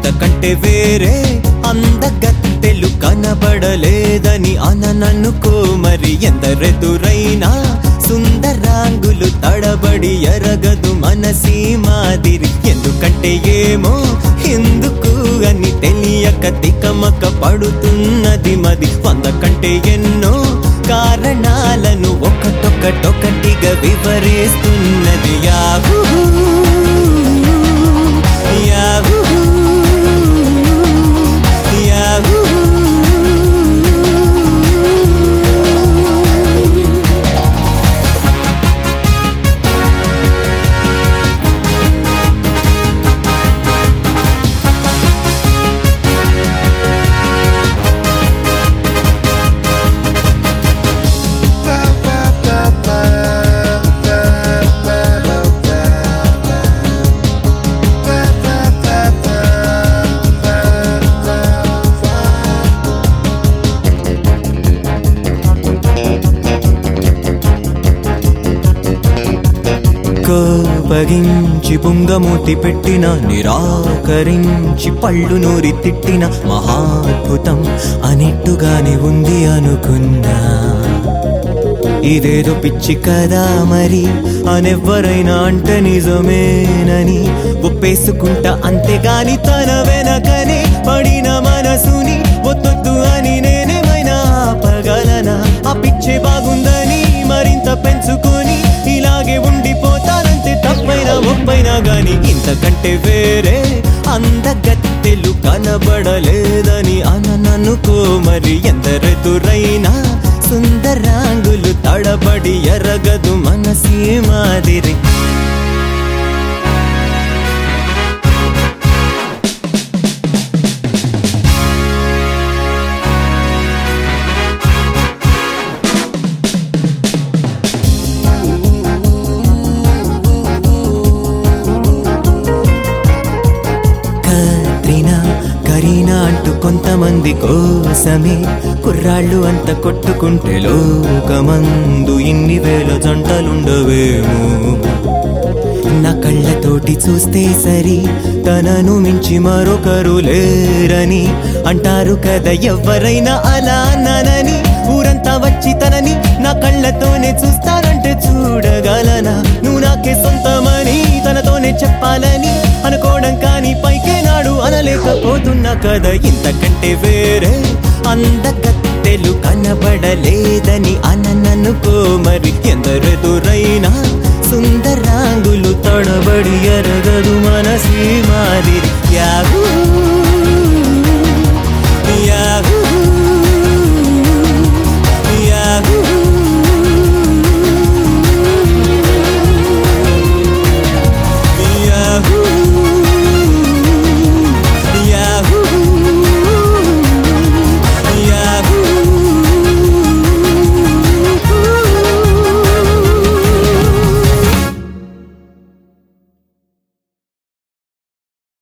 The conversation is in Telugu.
ఇంతకంటే వేరే అందగత్తెలు కనబడలేదని అనననుకో మరి ఎందరెదురైనా సుందరాంగులు తడబడి ఎరగదు మనసీ మాదిరి ఎందుకంటే ఏమో ఎందుకు అని తెలియక తికమక పడుతున్నది మది వంద కంటే ఎన్నో కారణాలను ఒకటొకటొకటిగా వివరిస్తున్నది యాహూ యాహూ యాహూ కోపగించి పుంగమూతి పెట్టిన నిరాకరించి పళ్ళు నూరి తిట్టిన మహాద్భుతం అనేట్టుగానే ఉంది అనుకున్నా ఇదేదో పిచ్చి కదా మరి అనెవ్వరైనా అంటే నిజమేనని ఒప్పేసుకుంటా అంతేగాని తన వెనకనే పడిన మనసుని ఒత్తొద్దు అని నేనేమైనా ఆపగలనా ఆ పిచ్చే బాగుందని మరింత పెంచుకొని ఇలాగే ఉండిపోతానంతే తప్పైనా ఒప్పైనా గాని ఇంతకంటే వేరే అందగత్తెలు కనబడలేదని అనననుకో మరి ఎందరెదురైనా సుందరాంగులు తడబడి ఎరగదు మనసీ మాదిరి కత్రినా కరీనా అంటూ కొంతమంది కోసమే కుర్రాళ్ళు అంత కొట్టుకుంటే లోకమందు ఇన్ని వేల జంటలుండవేమో నా కళ్ళతోటి చూస్తే సరి తనను మించి మరొకరు లేరని అంటారు కదా ఎవరైనా అలా అన్నానని ఊరంతా వచ్చి తనని నా కళ్ళతోనే చూస్తారంటే చూడగలనా నువ్వు నాకే సొంతమని తనతోనే చెప్పాలని అనుకోవడం కానీ పైకే నాడు అనలేకపోతున్నా కదా ఇంతకంటే వేరే అందగత్తెలు కనబడలేదని అనననుకో మరి ఎందరెదురైనా